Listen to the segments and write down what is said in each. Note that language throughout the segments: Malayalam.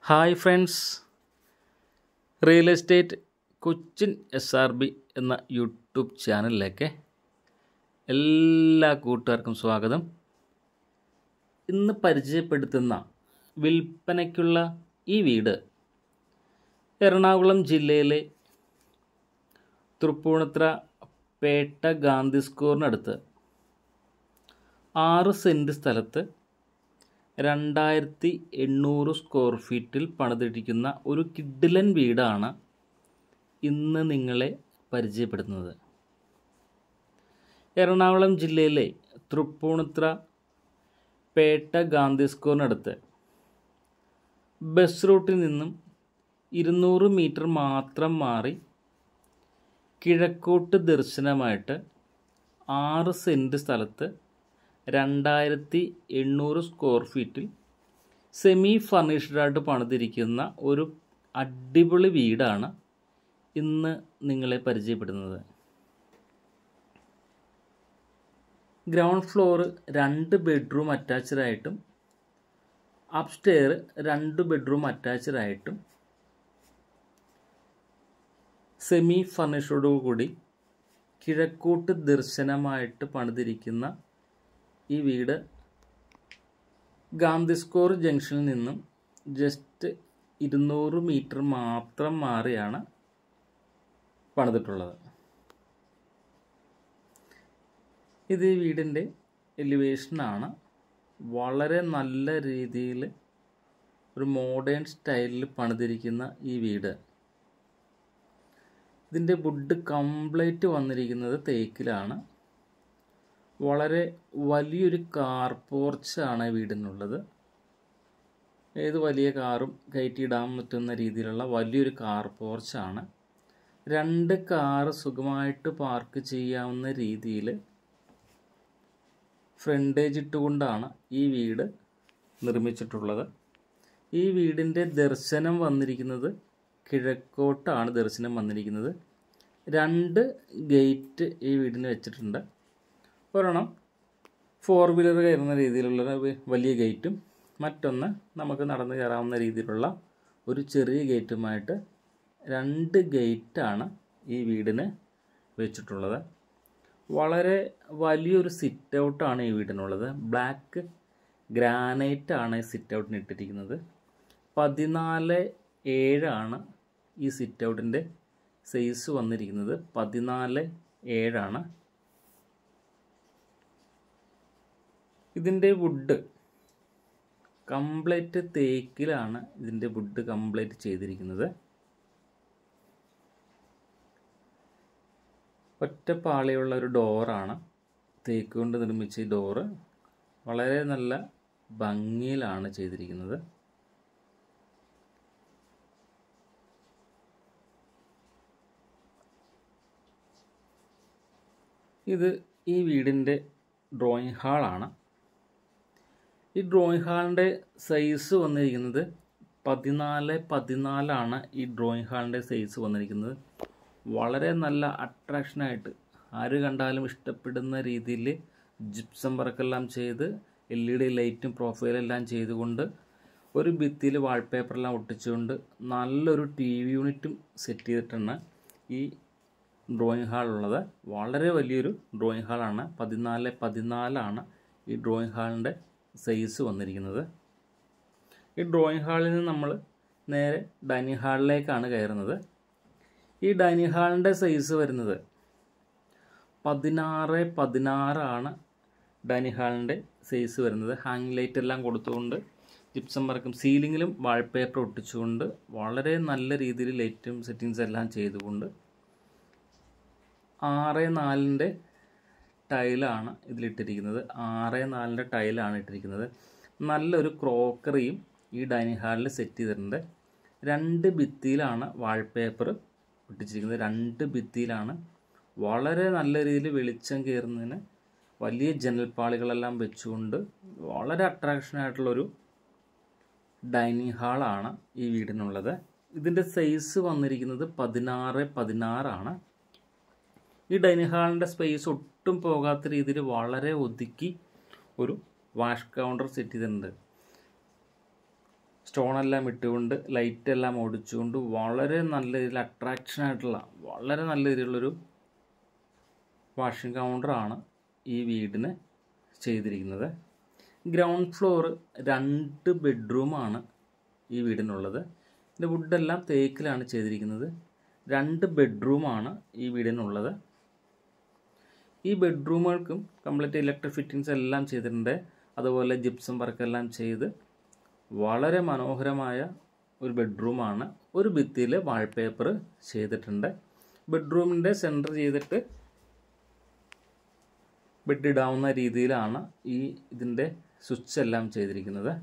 hi friends real estate Cochin S R B എന്ന യൂട്യൂബ് ചാനലിലേക്ക് എല്ലാ കൂട്ടുകാർക്കും സ്വാഗതം ഇന്ന് പരിചയപ്പെടുത്തുന്ന വിൽപ്പനയ്ക്കുള്ള ഈ വീട് എറണാകുളം ജില്ലയിലെ തൃപ്പൂണിത്ര പേട്ട ഗാന്ധി സ്കോറിനടുത്ത് ആറ് സെൻറ്റ് സ്ഥലത്ത് രണ്ടായിരത്തി എണ്ണൂറ് സ്ക്വയർ ഫീറ്റിൽ പണിതിരിക്കുന്ന ഒരു കിഡിലൻ വീടാണ് ഇന്ന് നിങ്ങളെ പരിചയപ്പെടുത്തുന്നത് എറണാകുളം ജില്ലയിലെ തൃപ്പൂണിത്ര പേട്ട ഗാന്ധി സ്കോറിനടുത്ത് ബസ് റൂട്ടിൽ നിന്നും ഇരുന്നൂറ് മീറ്റർ മാത്രം മാറി കിഴക്കോട്ട് ദർശനമായിട്ട് ആറ് സെൻറ്റ് സ്ഥലത്ത് രണ്ടായിരത്തി എണ്ണൂറ് സ്ക്വയർ ഫീറ്റിൽ സെമി ഫർണിഷ്ഡായിട്ട് പണിതിരിക്കുന്ന ഒരു അടിപൊളി വീടാണ് ഇന്ന് നിങ്ങളെ പരിചയപ്പെടുന്നത് ഗ്രൗണ്ട് ഫ്ലോർ രണ്ട് ബെഡ്റൂം അറ്റാച്ച്ഡ് ആയിട്ടും അപ്സ്റ്റെയർ രണ്ട് ബെഡ്റൂം അറ്റാച്ച്ഡ് ആയിട്ടും സെമി ഫർണിഷോടുകൂടി കിഴക്കോട്ട് ദർശനമായിട്ട് പണിതിരിക്കുന്ന ഈ വീട് ഗാന്ധി സ്കോർ ജംഗ്ഷനിൽ നിന്നും ജസ്റ്റ് ഇരുന്നൂറ് മീറ്റർ മാത്രം മാറിയാണ് പണിതിട്ടുള്ളത് ഇത് ഈ വീടിൻ്റെ എലിവേഷനാണ് വളരെ നല്ല രീതിയിൽ ഒരു മോഡേൺ സ്റ്റൈലിൽ പണിതിരിക്കുന്ന ഈ വീട് ഇതിൻ്റെ വുഡ് കംപ്ലീറ്റ് വന്നിരിക്കുന്നത് തേക്കിലാണ് വളരെ വലിയൊരു കാർ പോർച്ചാണ് വീടിനുള്ളത് ഏത് വലിയ കാറും കയറ്റിയിടാൻ പറ്റുന്ന രീതിയിലുള്ള വലിയൊരു കാർ പോർച്ചാണ് രണ്ട് കാറ് സുഖമായിട്ട് പാർക്ക് ചെയ്യാവുന്ന രീതിയിൽ ഫ്രണ്ടേജ് ഇട്ടുകൊണ്ടാണ് ഈ വീട് നിർമ്മിച്ചിട്ടുള്ളത് ഈ വീടിൻ്റെ ദർശനം വന്നിരിക്കുന്നത് കിഴക്കോട്ടാണ് ദർശനം വന്നിരിക്കുന്നത് രണ്ട് ഗേറ്റ് ഈ വീടിന് വെച്ചിട്ടുണ്ട് ഒരെണ്ണം ഫോർ വീലർ കയറുന്ന രീതിയിലുള്ള വലിയ ഗേറ്റും മറ്റൊന്ന് നമുക്ക് നടന്ന് കയറാവുന്ന രീതിയിലുള്ള ഒരു ചെറിയ ഗേറ്റുമായിട്ട് രണ്ട് ഗേറ്റാണ് ഈ വീടിന് വെച്ചിട്ടുള്ളത് വളരെ വലിയൊരു സിറ്റ് ഔട്ടാണ് ഈ വീടിനുള്ളത് ബ്ലാക്ക് ഗ്രാനൈറ്റ് ആണ് ഈ സിറ്റ് ഔട്ടിന് ഇട്ടിരിക്കുന്നത് പതിനാല് ഏഴാണ് ഈ സിറ്റ് ഔട്ടിൻ്റെ സൈസ് വന്നിരിക്കുന്നത് പതിനാല് ഏഴാണ് ഇതിൻ്റെ വുഡ് കംപ്ലീറ്റ് തേക്കിലാണ് ഇതിൻ്റെ വുഡ് കംപ്ലീറ്റ് ചെയ്തിരിക്കുന്നത് ഒറ്റപ്പാളിയുള്ള ഒരു ഡോറാണ് തേക്ക് കൊണ്ട് നിർമ്മിച്ച ഈ ഡോറ് വളരെ നല്ല ഭംഗിയിലാണ് ചെയ്തിരിക്കുന്നത് ഇത് ഈ വീടിൻ്റെ ഡ്രോയിങ് ഹാളാണ് ഈ ഡ്രോയിങ് ഹാളിൻ്റെ സൈസ് വന്നിരിക്കുന്നത് പതിനാല് പതിനാലാണ് ഈ ഡ്രോയിങ് ഹാളിൻ്റെ സൈസ് വന്നിരിക്കുന്നത് വളരെ നല്ല അട്രാക്ഷനായിട്ട് ആര് കണ്ടാലും ഇഷ്ടപ്പെടുന്ന രീതിയിൽ ജിപ്സം വർക്കെല്ലാം ചെയ്ത് എൽ ഇ ഡി ലൈറ്റും പ്രൊഫൈലെല്ലാം ചെയ്തുകൊണ്ട് ഒരു ഭിത്തിയിൽ വാൾപേപ്പറെല്ലാം ഒട്ടിച്ചുകൊണ്ട് നല്ലൊരു ടി വി യൂണിറ്റും സെറ്റ് ചെയ്തിട്ടാണ് ഈ ഡ്രോയിങ് ഹാളുള്ളത് വളരെ വലിയൊരു ഡ്രോയിങ് ഹാളാണ് പതിനാല് പതിനാലാണ് ഈ ഡ്രോയിങ് ഹാളിൻ്റെ സൈസ് വന്നിരിക്കുന്നത് ഈ ഡ്രോയിങ് ഹാളിൽ നിന്ന് നമ്മൾ നേരെ ഡൈനിങ് ഹാളിലേക്കാണ് കയറുന്നത് ഈ ഡൈനിങ് ഹാളിൻ്റെ സൈസ് വരുന്നത് പതിനാറ് പതിനാറാണ് ഡൈനിങ് ഹാളിൻ്റെ സൈസ് വരുന്നത് ഹാങ് ലൈറ്റ് എല്ലാം കൊടുത്തുകൊണ്ട് ജിപ്സം വർക്കും സീലിങ്ങിലും വാൾപേപ്പർ ഒട്ടിച്ചുകൊണ്ട് വളരെ നല്ല രീതിയിൽ ലൈറ്റും സെറ്റിങ്സ് എല്ലാം ചെയ്തുകൊണ്ട് ആറ് നാലിൻ്റെ ടൈലാണ് ഇതിലിട്ടിരിക്കുന്നത് ആറ് നാലിൻ്റെ ടൈലാണ് ഇട്ടിരിക്കുന്നത് നല്ലൊരു ക്രോക്കറിയും ഈ ഡൈനിങ് ഹാളിൽ സെറ്റ് ചെയ്തിട്ടുണ്ട് രണ്ട് ഭിത്തിയിലാണ് വാൾപേപ്പർ ഒട്ടിച്ചിരിക്കുന്നത് രണ്ട് ഭിത്തിയിലാണ് വളരെ നല്ല രീതിയിൽ വെളിച്ചം കയറുന്നതിന് വലിയ ജനൽപ്പാളികളെല്ലാം വെച്ചുകൊണ്ട് വളരെ അട്രാക്ഷനായിട്ടുള്ളൊരു ഡൈനിങ് ഹാളാണ് ഈ വീടിനുള്ളത് ഇതിൻ്റെ സൈസ് വന്നിരിക്കുന്നത് പതിനാറ് പതിനാറാണ് ഈ ഡൈനിങ് ഹാളിൻ്റെ സ്പേസ് ഒട്ടും പോകാത്ത രീതിയിൽ വളരെ ഒതുക്കി ഒരു വാഷ് കൗണ്ടർ സെറ്റ് ചെയ്തിട്ടുണ്ട് സ്റ്റോണെല്ലാം ഇട്ടുകൊണ്ട് ലൈറ്റെല്ലാം ഓടിച്ചുകൊണ്ട് വളരെ നല്ല രീതിയിൽ അട്രാക്ഷൻ ആയിട്ടുള്ള വളരെ നല്ല രീതിയിലുള്ളൊരു വാഷിംഗ് കൗണ്ടറാണ് ഈ വീടിന് ചെയ്തിരിക്കുന്നത് ഗ്രൗണ്ട് ഫ്ലോർ രണ്ട് ബെഡ്റൂമാണ് ഈ വീടിനുള്ളത് ഇതിൻ്റെ വുഡെല്ലാം തേക്കിലാണ് ചെയ്തിരിക്കുന്നത് രണ്ട് ബെഡ്റൂമാണ് ഈ വീടിനുള്ളത് ഈ ബെഡ്റൂമുകൾക്കും കംപ്ലീറ്റ് ഇലക്ട്രിക് ഫിറ്റിങ്സ് എല്ലാം ചെയ്തിട്ടുണ്ട് അതുപോലെ ജിപ്സം വർക്കെല്ലാം ചെയ്ത് വളരെ മനോഹരമായ ഒരു ബെഡ്റൂമാണ് ഒരു ഭിത്തിയിൽ വാൾപേപ്പർ ചെയ്തിട്ടുണ്ട് ബെഡ്റൂമിൻ്റെ സെൻറ്റർ ചെയ്തിട്ട് ബെഡ് ഇടാവുന്ന രീതിയിലാണ് ഈ ഇതിൻ്റെ സ്വിച്ച് എല്ലാം ചെയ്തിരിക്കുന്നത്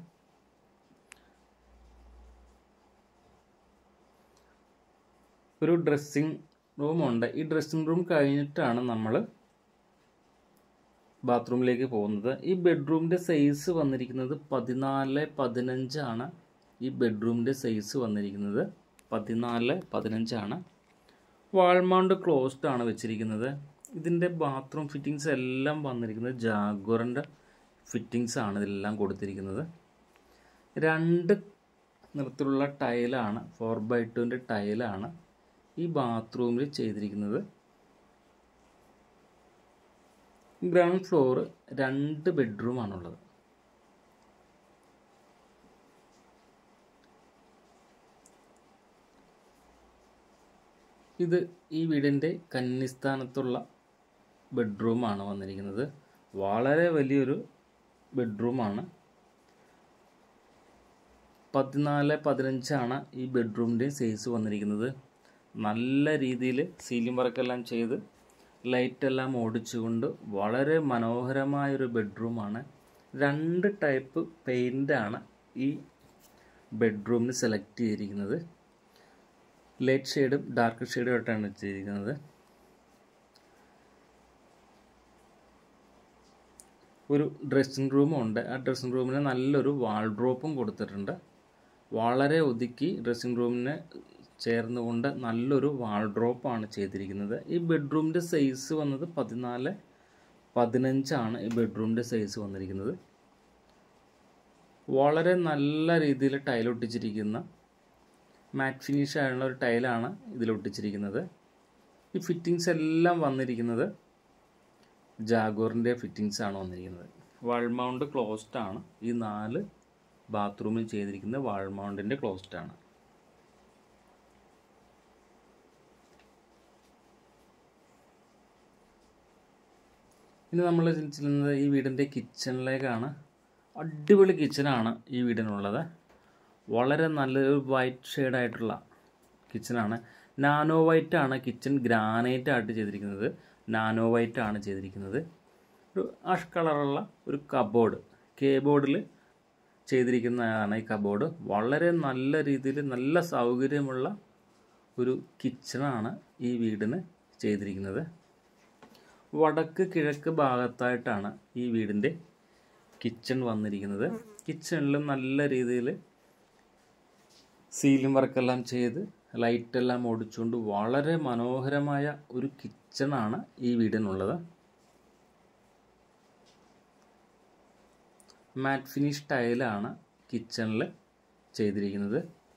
ഒരു ഡ്രസ്സിങ് റൂമുണ്ട് ഈ ഡ്രസ്സിങ് റൂം കഴിഞ്ഞിട്ടാണ് നമ്മൾ ബാത്റൂമിലേക്ക് പോകുന്നത് ഈ ബെഡ്റൂമിൻ്റെ സൈസ് വന്നിരിക്കുന്നത് പതിനാല് പതിനഞ്ചാണ് ഈ ബെഡ്റൂമിൻ്റെ സൈസ് വന്നിരിക്കുന്നത് പതിനാല് പതിനഞ്ചാണ് വാൾമൗണ്ട് ക്ലോസ്ഡ് ആണ് വെച്ചിരിക്കുന്നത് ഇതിൻ്റെ ബാത്റൂം ഫിറ്റിങ്സ് എല്ലാം വന്നിരിക്കുന്നത് ജാഗോറിൻ്റെ ഫിറ്റിങ്സ് ആണ് ഇതെല്ലാം കൊടുത്തിരിക്കുന്നത് രണ്ട് നിറത്തിലുള്ള ടൈലാണ് ഫോർ ബൈ ടുവിൻ്റെ ടൈലാണ് ഈ ബാത്റൂമിൽ ചെയ്തിരിക്കുന്നത് ഗ്രൗണ്ട് ഫ്ലോർ രണ്ട് ബെഡ്റൂമാണുള്ളത് ഇത് ഈ വീടിൻ്റെ കന്നിസ്ഥാനത്തുള്ള ബെഡ്റൂമാണ് വന്നിരിക്കുന്നത് വളരെ വലിയൊരു ബെഡ്റൂമാണ് പതിനാല് പതിനഞ്ചാണ് ഈ ബെഡ്റൂമിൻ്റെ സൈസ് വന്നിരിക്കുന്നത് നല്ല രീതിയിൽ സീലിംഗ് വർക്കെല്ലാം ചെയ്ത് ലൈറ്റെല്ലാം ഓടിച്ചുകൊണ്ട് വളരെ മനോഹരമായൊരു ബെഡ്റൂമാണ് രണ്ട് ടൈപ്പ് പെയിൻ്റാണ് ഈ ബെഡ്റൂമിന് സെലക്ട് ചെയ്തിരിക്കുന്നത് ലൈറ്റ് ഷെയ്ഡും ഡാർക്ക് ഷെയ്ഡും ആയിട്ടാണ് ചെയ്തിരിക്കുന്നത് ഒരു ഡ്രസ്സിംഗ് റൂമും ഉണ്ട് ആ ഡ്രസ്സിംഗ് റൂമിന് നല്ലൊരു വാൾഡ്രോപ്പും കൊടുത്തിട്ടുണ്ട് വളരെ ഒതുക്കി ഡ്രസ്സിംഗ് റൂമിന് ചേർന്നുകൊണ്ട് നല്ലൊരു വാൾഡ്രോപ്പാണ് ചെയ്തിരിക്കുന്നത് ഈ ബെഡ്റൂമിൻ്റെ സൈസ് വന്നത് പതിനാല് പതിനഞ്ചാണ് ഈ ബെഡ്റൂമിൻ്റെ സൈസ് വന്നിരിക്കുന്നത് വളരെ നല്ല രീതിയിൽ ടൈൽ ഒട്ടിച്ചിരിക്കുന്ന മാറ്റ് ഫിനിഷ് ആയുള്ള ഒരു ടൈലാണ് ഇതിൽ ഒട്ടിച്ചിരിക്കുന്നത് ഈ ഫിറ്റിങ്സ് എല്ലാം വന്നിരിക്കുന്നത് ജാഗോറിൻ്റെ ഫിറ്റിങ്സ് ആണ് വന്നിരിക്കുന്നത് വാൾ മൗണ്ട് ക്ലോസ്ഡ് ആണ് ഈ നാല് ബാത്റൂമിൽ ചെയ്തിരിക്കുന്നത് വാൾ മൗണ്ടിൻ്റെ ക്ലോസ്ഡ് ആണ് ഇനി നമ്മൾ ചെല്ലുന്നത് ഈ വീടിൻ്റെ കിച്ചണിലേക്കാണ് അടിപൊളി കിച്ചനാണ് ഈ വീടിനുള്ളത് വളരെ നല്ലൊരു വൈറ്റ് ഷെയ്ഡായിട്ടുള്ള കിച്ചനാണ് നാനോ വൈറ്റ് ആണ് കിച്ചൺ ഗ്രാനൈറ്റ് ആയിട്ട് ചെയ്തിരിക്കുന്നത് നാനോ വൈറ്റ് ആണ് ചെയ്തിരിക്കുന്നത് ഒരു ആഷ് കളറുള്ള ഒരു കബോർഡ് കേബോർഡിൽ ചെയ്തിരിക്കുന്നതാണ് ഈ കബോർഡ് വളരെ നല്ല രീതിയിൽ നല്ല സൗകര്യമുള്ള ഒരു കിച്ചണാണ് ഈ വീടിന് ചെയ്തിരിക്കുന്നത് വടക്ക് കിഴക്ക് ഭാഗത്തായിട്ടാണ് ഈ വീടിൻ്റെ കിച്ചൺ വന്നിരിക്കുന്നത് കിച്ചണിൽ നല്ല രീതിയിൽ സീലിംഗ് വർക്കെല്ലാം ചെയ്ത് ലൈറ്റെല്ലാം ഓടിച്ചുകൊണ്ട് വളരെ മനോഹരമായ ഒരു കിച്ചണാണ് ഈ വീടിനുള്ളത് മാറ്റ് ഫിനിഷ് ടൈലാണ് കിച്ചണിൽ ചെയ്തിരിക്കുന്നത്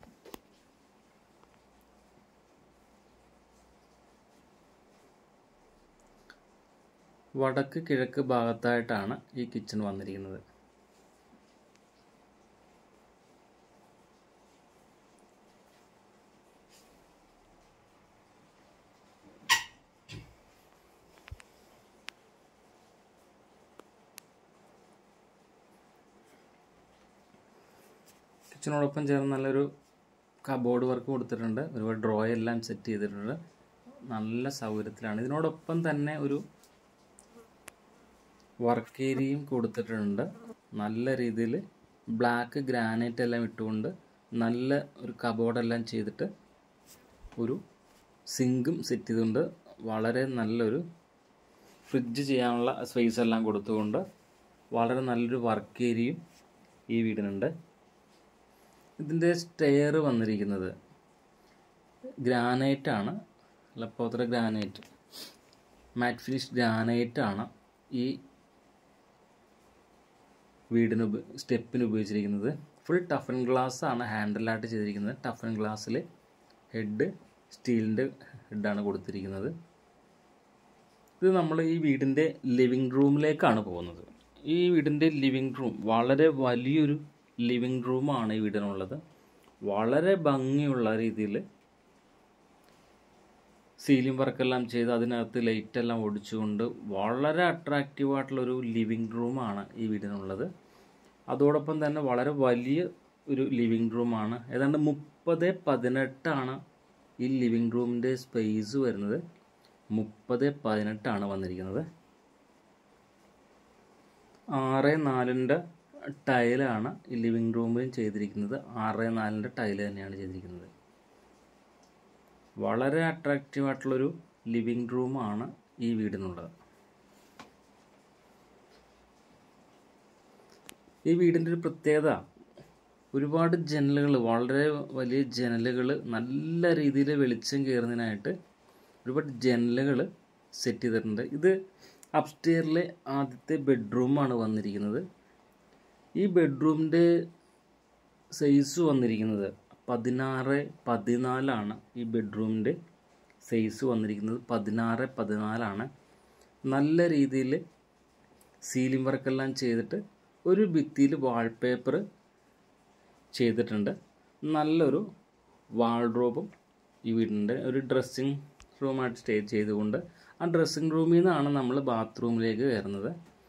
വടക്ക് കിഴക്ക് ഭാഗത്തായിട്ടാണ് ഈ കിച്ചൺ വന്നിരിക്കുന്നത് കിച്ചണോടൊപ്പം ചേർന്ന് നല്ലൊരു കബോർഡ് വർക്ക് കൊടുത്തിട്ടുണ്ട് ഒരുപാട് ഡ്രോ എല്ലാം സെറ്റ് ചെയ്തിട്ടുണ്ട് നല്ല സൗകര്യത്തിലാണ് ഇതിനോടൊപ്പം തന്നെ ഒരു വർക്ക് ഏരിയയും കൊടുത്തിട്ടുണ്ട് നല്ല രീതിയിൽ ബ്ലാക്ക് ഗ്രാനൈറ്റ് എല്ലാം ഇട്ടുകൊണ്ട് നല്ല ഒരു കബോർഡെല്ലാം ചെയ്തിട്ട് ഒരു സിങ്കും സെറ്റ് ചെയ്തുകൊണ്ട് വളരെ നല്ലൊരു ഫ്രിഡ്ജ് ചെയ്യാനുള്ള സ്പേസ് എല്ലാം കൊടുത്തുകൊണ്ട് വളരെ നല്ലൊരു വർക്ക് ഏരിയയും ഈ വീടിനുണ്ട് ഇതിൻ്റെ സ്റ്റെയർ വന്നിരിക്കുന്നത് ഗ്രാനൈറ്റ് ആണ് ലപ്പോത്ര ഗ്രാനൈറ്റ് മാറ്റ് ഫിനിഷ് ഗ്രാനൈറ്റ് ആണ് ഈ വീടിന് ഉപ സ്റ്റെപ്പിന് ഉപയോഗിച്ചിരിക്കുന്നത് ഫുൾ ടഫൻ ഗ്ലാസ് ആണ് ഹാൻഡിലായിട്ട് ചെയ്തിരിക്കുന്നത് ടഫൻ ഗ്ലാസ്സിൽ ഹെഡ് സ്റ്റീലിൻ്റെ ഹെഡാണ് കൊടുത്തിരിക്കുന്നത് ഇത് നമ്മൾ ഈ വീടിൻ്റെ ലിവിങ് റൂമിലേക്കാണ് പോകുന്നത് ഈ വീടിൻ്റെ ലിവിങ് റൂം വളരെ വലിയൊരു ലിവിങ് റൂമാണ് ഈ വീടിനുള്ളത് വളരെ ഭംഗിയുള്ള രീതിയിൽ സീലിംഗ് വർക്കെല്ലാം ചെയ്ത് അതിനകത്ത് ലൈറ്റെല്ലാം ഒടിച്ചുകൊണ്ട് വളരെ അട്രാക്റ്റീവായിട്ടുള്ളൊരു ലിവിങ് റൂമാണ് ഈ വീടിനുള്ളത് അതോടൊപ്പം തന്നെ വളരെ വലിയ ഒരു ലിവിങ് റൂമാണ് ഏതാണ്ട് മുപ്പത് പതിനെട്ടാണ് ഈ ലിവിങ് റൂമിൻ്റെ സ്പേസ് വരുന്നത് മുപ്പത് പതിനെട്ടാണ് വന്നിരിക്കുന്നത് ആറ് നാലിൻ്റെ ടൈലാണ് ഈ ലിവിങ് റൂമിലും ചെയ്തിരിക്കുന്നത് ആറ് നാലിൻ്റെ ടൈല് തന്നെയാണ് ചെയ്തിരിക്കുന്നത് വളരെ അട്രാക്റ്റീവ് ആയിട്ടുള്ളൊരു ലിവിങ് റൂമാണ് ഈ വീടിനുള്ളത് ഈ വീടിൻ്റെ ഒരു പ്രത്യേകത ഒരുപാട് ജനലുകൾ വളരെ വലിയ ജനലുകൾ നല്ല രീതിയിൽ വെളിച്ചം കയറുന്നതിനായിട്ട് ഒരുപാട് ജനലുകൾ സെറ്റ് ചെയ്തിട്ടുണ്ട് ഇത് അപ്സ്റ്റെയറിലെ ആദ്യത്തെ ബെഡ്റൂമാണ് വന്നിരിക്കുന്നത് ഈ ബെഡ്റൂമിൻ്റെ സൈസ് വന്നിരിക്കുന്നത് പതിനാറ് പതിനാലാണ് ഈ ബെഡ്റൂമിൻ്റെ സൈസ് വന്നിരിക്കുന്നത് പതിനാറ് പതിനാലാണ് നല്ല രീതിയിൽ സീലിംഗ് വർക്കെല്ലാം ചെയ്തിട്ട് ഒരു ഭിത്തിയിൽ വാൾപേപ്പർ ചെയ്തിട്ടുണ്ട് നല്ലൊരു വാൾഡ്രോബും ഈ വീടിൻ്റെ ഒരു ഡ്രസ്സിങ് റൂമായിട്ട് സ്റ്റേ ചെയ്തുകൊണ്ട് ആ ഡ്രസ്സിങ് റൂമിൽ നിന്നാണ് നമ്മൾ ബാത്റൂമിലേക്ക് കയറുന്നത്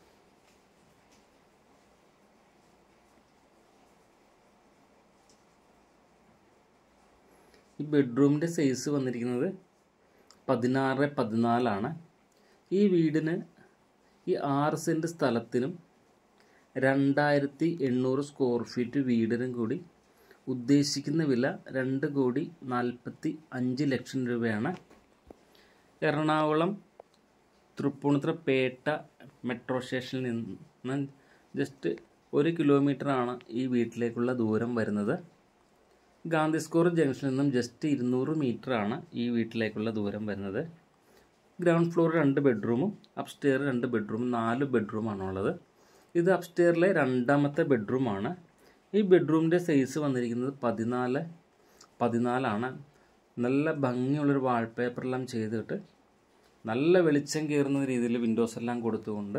ഈ ബെഡ്റൂമിൻ്റെ സൈസ് വന്നിരിക്കുന്നത് പതിനാറ് പതിനാലാണ് ഈ വീടിന് ഈ ആറ് സെൻറ്റ് സ്ഥലത്തിനും രണ്ടായിരത്തി എണ്ണൂറ് സ്ക്വയർ ഫീറ്റ് വീടിനും കൂടി ഉദ്ദേശിക്കുന്ന വില രണ്ട് കോടി നാൽപ്പത്തി അഞ്ച് ലക്ഷം രൂപയാണ് എറണാകുളം തൃപ്പൂണിത്തുറ പേട്ട മെട്രോ സ്റ്റേഷനിൽ നിന്ന് ജസ്റ്റ് ഒരു കിലോമീറ്ററാണ് ഈ വീട്ടിലേക്കുള്ള ദൂരം വരുന്നത് ഗാന്ധി സ്കോർ ജംഗ്ഷനിൽ നിന്നും ജസ്റ്റ് ഇരുന്നൂറ് മീറ്ററാണ് ഈ വീട്ടിലേക്കുള്ള ദൂരം വരുന്നത് ഗ്രൗണ്ട് ഫ്ലോർ രണ്ട് ബെഡ്റൂമും അപ്സ്റ്റെയർ രണ്ട് ബെഡ്റൂമും നാല് ബെഡ്റൂമാണുള്ളത് ഇത് അപ്സ്റ്റെയറിലെ രണ്ടാമത്തെ ബെഡ്റൂമാണ് ഈ ബെഡ്റൂമിൻ്റെ സൈസ് വന്നിരിക്കുന്നത് പതിനാല് പതിനാലാണ് നല്ല ഭംഗിയുള്ളൊരു വാൾപേപ്പറെല്ലാം ചെയ്തിട്ട് നല്ല വെളിച്ചം കയറുന്ന രീതിയിൽ വിൻഡോസ് എല്ലാം കൊടുത്തുകൊണ്ട്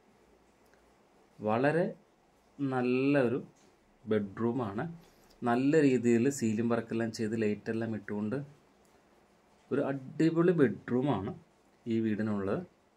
വളരെ നല്ലൊരു ബെഡ്റൂമാണ് നല്ല രീതിയിൽ സീലിംഗ് വർക്കെല്ലാം ചെയ്ത് ലൈറ്റെല്ലാം ഇട്ടുകൊണ്ട് ഒരു അടിപൊളി ബെഡ്റൂമാണ് ഈ വീടിനുള്ളത്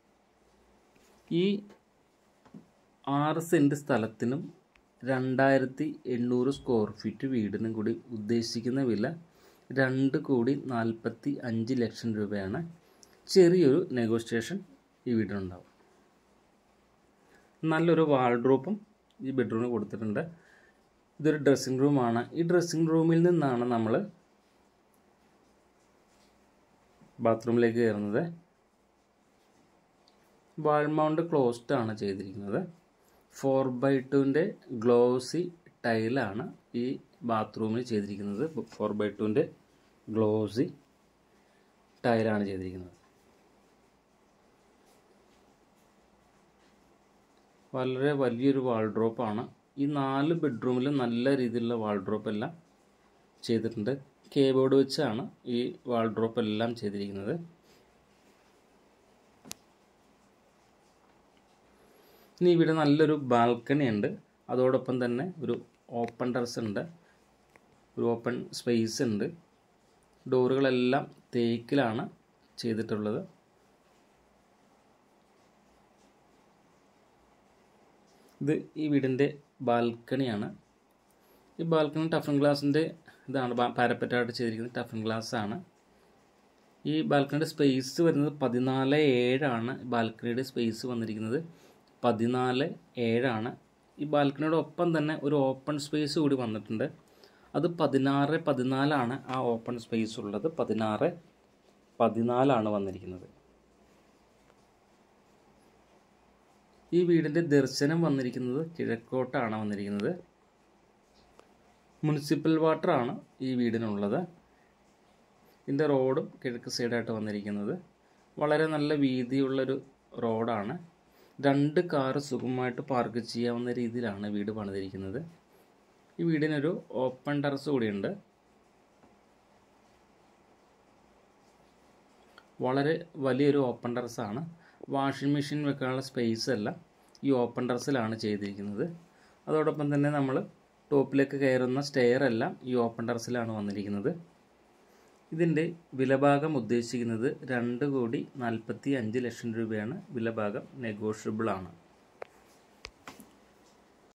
ഈ ആറ് സെൻറ്റ് സ്ഥലത്തിനും രണ്ടായിരത്തി എണ്ണൂറ് സ്ക്വയർ ഫീറ്റ് വീടിനും കൂടി ഉദ്ദേശിക്കുന്ന വില രണ്ട് കോടി നാൽപ്പത്തി അഞ്ച് ലക്ഷം രൂപയാണ് ചെറിയൊരു നെഗോഷിയേഷൻ ഈ വീടിനുണ്ടാവും നല്ലൊരു വാൾഡ്രോപ്പും ഈ ബെഡ്റൂമിൽ കൊടുത്തിട്ടുണ്ട് ഇതൊരു ഡ്രസ്സിംഗ് റൂമാണ് ഈ ഡ്രസ്സിംഗ് റൂമിൽ നിന്നാണ് നമ്മൾ ബാത്റൂമിലേക്ക് കയറുന്നത് വാൾ മൗണ്ട് ക്ലോസ്ഡ് ആണ് ചെയ്തിരിക്കുന്നത് ഫോർ ബൈ ടുവിൻ്റെ ഗ്ലോസി ടൈലാണ് ഈ ബാത്റൂമിൽ ചെയ്തിരിക്കുന്നത് ഫോർ ബൈ ടുവിൻ്റെ ഗ്ലോസി ടൈലാണ് ചെയ്തിരിക്കുന്നത് വളരെ വലിയൊരു വാൾഡ്രോപ്പാണ് ഈ നാല് ബെഡ്റൂമിൽ നല്ല രീതിയിലുള്ള വാൾഡ്രോപ്പ് എല്ലാം ചെയ്തിട്ടുണ്ട് കേബോർഡ് വെച്ചാണ് ഈ വാൾഡ്രോപ്പ് എല്ലാം ചെയ്തിരിക്കുന്നത് ഇനി ഇവിടെ നല്ലൊരു ബാൽക്കണി ഉണ്ട് അതോടൊപ്പം തന്നെ ഒരു ഓപ്പൺ ടെറസ് ഉണ്ട് ഒരു ഓപ്പൺ സ്പേസ് ഉണ്ട് ഡോറുകളെല്ലാം തേക്കിലാണ് ചെയ്തിട്ടുള്ളത് ഇത് ഈ വീടിൻ്റെ ബാൽക്കണിയാണ് ഈ ബാൽക്കണി ടഫൻ ഗ്ലാസിൻ്റെ ഇതാണ് പാരപ്പറ്റായിട്ട് ചെയ്തിരിക്കുന്നത് ടഫൻ ഗ്ലാസ് ആണ് ഈ ബാൽക്കണിയുടെ സ്പേസ് വരുന്നത് പതിനാല് ഏഴാണ് ബാൽക്കണിയുടെ സ്പേസ് വന്നിരിക്കുന്നത് പതിനാല് ഏഴാണ് ഈ ബാൽക്കണിയുടെ ഒപ്പം തന്നെ ഒരു ഓപ്പൺ സ്പേസ് കൂടി വന്നിട്ടുണ്ട് അത് പതിനാറ് പതിനാലാണ് ആ ഓപ്പൺ സ്പേസ് ഉള്ളത് പതിനാറ് പതിനാലാണ് വന്നിരിക്കുന്നത് ഈ വീടിൻ്റെ ദർശനം വന്നിരിക്കുന്നത് കിഴക്കോട്ടാണ് വന്നിരിക്കുന്നത് മുനിസിപ്പൽ വാട്ടറാണ് ഈ വീടിനുള്ളത് ഇതിൻ്റെ റോഡും കിഴക്ക് സൈഡായിട്ട് വന്നിരിക്കുന്നത് വളരെ നല്ല വീതിയുള്ളൊരു റോഡാണ് രണ്ട് കാറ് സുഖമായിട്ട് പാർക്ക് ചെയ്യാവുന്ന രീതിയിലാണ് വീട് പണിതിരിക്കുന്നത് ഈ വീടിനൊരു ഓപ്പൺ ടെറസ് കൂടിയുണ്ട് വളരെ വലിയൊരു ഓപ്പൺ ടെറസാണ് വാഷിംഗ് മെഷീൻ വെക്കാനുള്ള സ്പേസ് എല്ലാം ഈ ഓപ്പൺ ടെറസിലാണ് ചെയ്തിരിക്കുന്നത് അതോടൊപ്പം തന്നെ നമ്മൾ ടോപ്പിലേക്ക് കയറുന്ന സ്റ്റെയർ എല്ലാം ഈ ഓപ്പൺ ടെറസിലാണ് വന്നിരിക്കുന്നത് ഇതിൻ്റെ വിലഭാഗം ഉദ്ദേശിക്കുന്നത് രണ്ട് കോടി നാൽപ്പത്തി അഞ്ച് ലക്ഷം രൂപയാണ് വിലഭാഗം നെഗോഷ്യബിൾ ആണ്